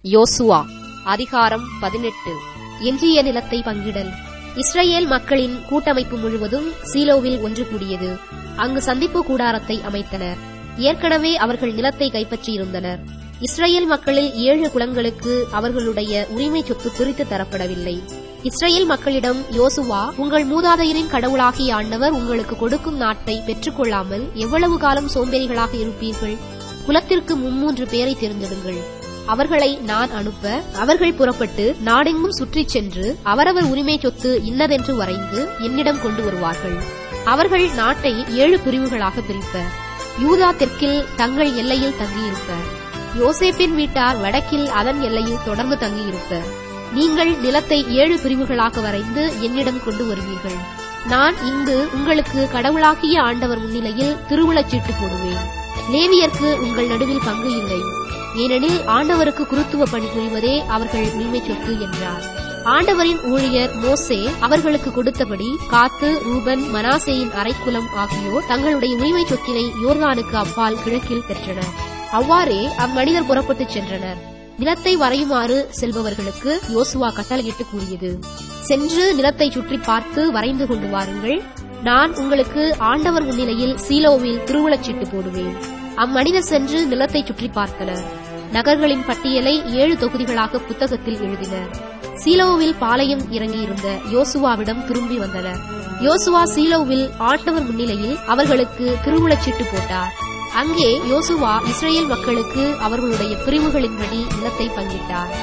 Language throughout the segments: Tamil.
யோசுவா அதிகாரம் பதினெட்டு எஞ்சிய நிலத்தை பங்கிடல் இஸ்ரேல் மக்களின் கூட்டமைப்பு முழுவதும் சீலோவில் ஒன்று கூடியது அங்கு சந்திப்பு கூடாரத்தை அமைத்தனர் ஏற்கனவே அவர்கள் நிலத்தை கைப்பற்றியிருந்தனர் இஸ்ரேல் மக்களில் ஏழு குலங்களுக்கு அவர்களுடைய உரிமை சொத்து பிரித்து தரப்படவில்லை இஸ்ரேல் மக்களிடம் யோசுவா உங்கள் மூதாதையரின் கடவுளாகிய ஆண்டவர் உங்களுக்கு கொடுக்கும் நாட்டை பெற்றுக்கொள்ளாமல் எவ்வளவு காலம் சோம்பேறிகளாக இருப்பீர்கள் குலத்திற்கு மும்மூன்று பேரை தேர்ந்தெடுங்கள் அவர்களை நான் அனுப்ப அவர்கள் புறப்பட்டு நாடெங்கும் சுற்றிச் சென்று அவரவர் உரிமை சொத்து இன்னதென்று வரைந்து என்னிடம் கொண்டு வருவார்கள் அவர்கள் நாட்டை ஏழு பிரிவுகளாக பிரிப்பர் யூதா தெற்கில் தங்கள் எல்லையில் தங்கியிருப்பர் யோசேப்பின் வீட்டார் வடக்கில் அதன் எல்லையில் தொடர்ந்து தங்கியிருப்பர் நீங்கள் நிலத்தை ஏழு பிரிவுகளாக வரைந்து என்னிடம் கொண்டு வருவீர்கள் நான் இங்கு உங்களுக்கு கடவுளாகிய ஆண்டவர் முன்னிலையில் திருவுளச்சீட்டு போடுவேன் லேவியர்க்கு உங்கள் நடுவில் பங்கு இல்லை ஏனெனில் ஆண்டவருக்கு குருத்துவ பணி புரிவதே அவர்கள் உரிமை சொத்து என்றார் ஆண்டவரின் ஊழியர் மோசே அவர்களுக்கு கொடுத்தபடி காத்து ரூபன் மனாசேயின் அரைக்குலம் ஆகியோர் தங்களுடைய உரிமை சொத்தினை யோர்தானுக்கு அப்பால் கிழக்கில் பெற்றனர் அவ்வாறே அம்மனிதர் புறப்பட்டுச் சென்றனர் நிலத்தை வரையுமாறு செல்பவர்களுக்கு யோசுவா கட்டளையிட்டு கூறியது சென்று நிலத்தை சுற்றி பார்த்து வரைந்து கொண்டு வாருங்கள் நான் உங்களுக்கு ஆண்டவர் முன்னிலையில் சீலோவில் திருவுளச்சீட்டு போடுவேன் அம்மனிதர் சென்று நிலத்தை சுற்றி பார்த்தனர் நகர்களின் பட்டியலை ஏழு தொகுதிகளாக புத்தகத்தில் எழுதினர் சீலோவில் பாளையம் இறங்கியிருந்த யோசுவாவிடம் திரும்பி வந்தனர் யோசுவா சீலோவில் ஆண்டவர் முன்னிலையில் அவர்களுக்கு திருவுளச்சீட்டு போட்டார் அங்கே யோசுவா இஸ்ரேல் மக்களுக்கு அவர்களுடைய பிரிவுகளின்படி நிலத்தை பங்கிட்டார்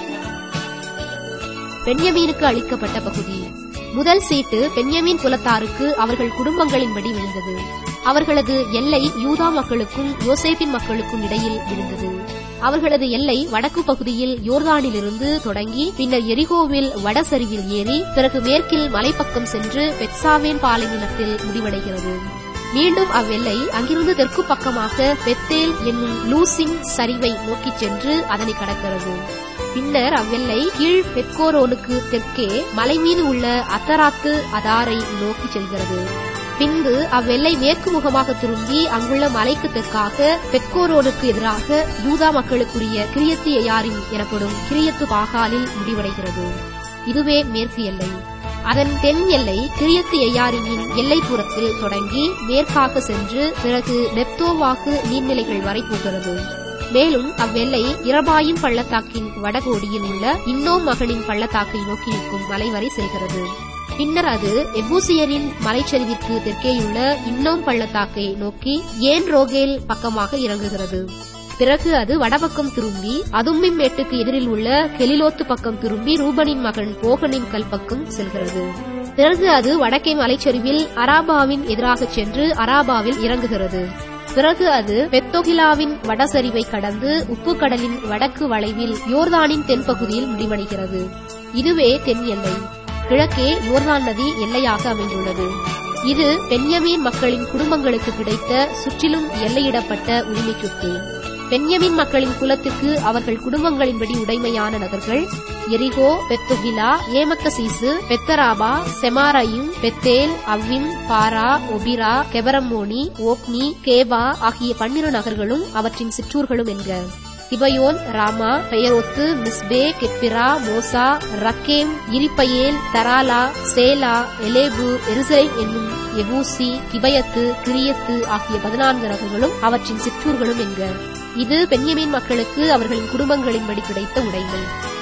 பென்யமீனுக்கு அளிக்கப்பட்ட பகுதி முதல் சீட்டு பென்யமீன் குலத்தாருக்கு அவர்கள் குடும்பங்களின்படி விழுந்தது அவர்களது எல்லை யூதா மக்களுக்கும் யோசேப்பின் மக்களுக்கும் இடையில் விழுந்தது அவர்களது எல்லை வடக்கு பகுதியில் யோர்தானிலிருந்து தொடங்கி பின்னர் எரிகோவில் வடசரிவில் ஏறி பிறகு மேற்கில் மலைப்பக்கம் சென்று பெட்சாவேன் பாலைநிலத்தில் முடிவடைகிறது மீண்டும் அவ்வெல்லை அங்கிருந்து தெற்கு பக்கமாக பெத்தேல் என்னும் லூசின் சரிவை நோக்கிச் சென்று அதனை கடக்கிறது பின்னர் அவ்வெல்லை கீழ் பெட்கோரோனுக்கு தெற்கே மலை மீது உள்ள அத்தராத்து அதாரை நோக்கி செல்கிறது பின்பு அவ்வெல்லை மேற்கு முகமாக திரும்பி அங்குள்ள மலைக்கு தெற்காக பெட்கோரோனுக்கு எதிராக யூதா மக்களுக்குரிய கிரியத்து எயாரின் எனப்படும் கிரியத்து பாகாலில் முடிவடைகிறது இதுவே மேற்கு எல்லை அதன் தென் எல்லை கிரியத்து எய்யாரியின் எல்லைப்புறத்தில் தொடங்கி மேற்காக சென்று பிறகு நெப்தோவாக்கு நீர்நிலைகள் வரை போகிறது மேலும் அவ்வெல்லை இரபாயின் பள்ளத்தாக்கின் வடகோடியில் உள்ள இன்னோம் மகனின் பள்ளத்தாக்கை நோக்கி நிற்கும் மலை வரை செல்கிறது பின்னர் அது எபூசியரின் மலைச்சரிவிற்கு தெற்கேயுள்ள இன்னோம் பள்ளத்தாக்கை நோக்கி ஏன் ரோகேல் பக்கமாக இறங்குகிறது பிறகு அது வடபக்கம் திரும்பி அதும்மின் மேட்டுக்கு எதிரில் உள்ள கெலிலோத்து பக்கம் திரும்பி ரூபனின் மகன் போகனின் கல் பக்கம் செல்கிறது பிறகு அது வடக்கே மலைச்சரிவில் அராபாவின் எதிராக சென்று அராபாவில் இறங்குகிறது பிறகு அது பெத்தோகிலாவின் வடசரிவை கடந்து உப்பு கடலின் வடக்கு வளைவில் யோர்தானின் தென்பகுதியில் முடிவடைகிறது இதுவே தென் எல்லை கிழக்கே யோர்தான் நதி எல்லையாக அமைந்துள்ளது இது பென்யமீன் மக்களின் குடும்பங்களுக்கு கிடைத்த சுற்றிலும் எல்லையிடப்பட்ட உரிமை சொத்து பென்யமின் மக்களின் குலத்துக்கு அவர்கள் குடும்பங்களின்படி உடைமையான நகர்கள் எரிகோ பெத்துகிலா ஏமக்கசீசு பெத்தராபா செமாரையும் பெத்தேல் அவ்விம் பாரா ஒபிரா கெபரமோனி ஓப்னி கேபா ஆகிய பன்னிரு நகர்களும் அவற்றின் சிற்றூர்களும் என்க கிபயோன் ராமா பெயரோத்து மிஸ்பே கெப்பிரா மோசா ரக்கேம் இரிப்பயேல் தராலா சேலா எலேபு எருசை என்னும் எபூசி கிபயத்து கிரியத்து ஆகிய பதினான்கு நகர்களும் அவற்றின் சிற்றூர்களும் என்க இது பென்யமீன் மக்களுக்கு அவர்களின் குடும்பங்களின்படி கிடைத்த உடைமை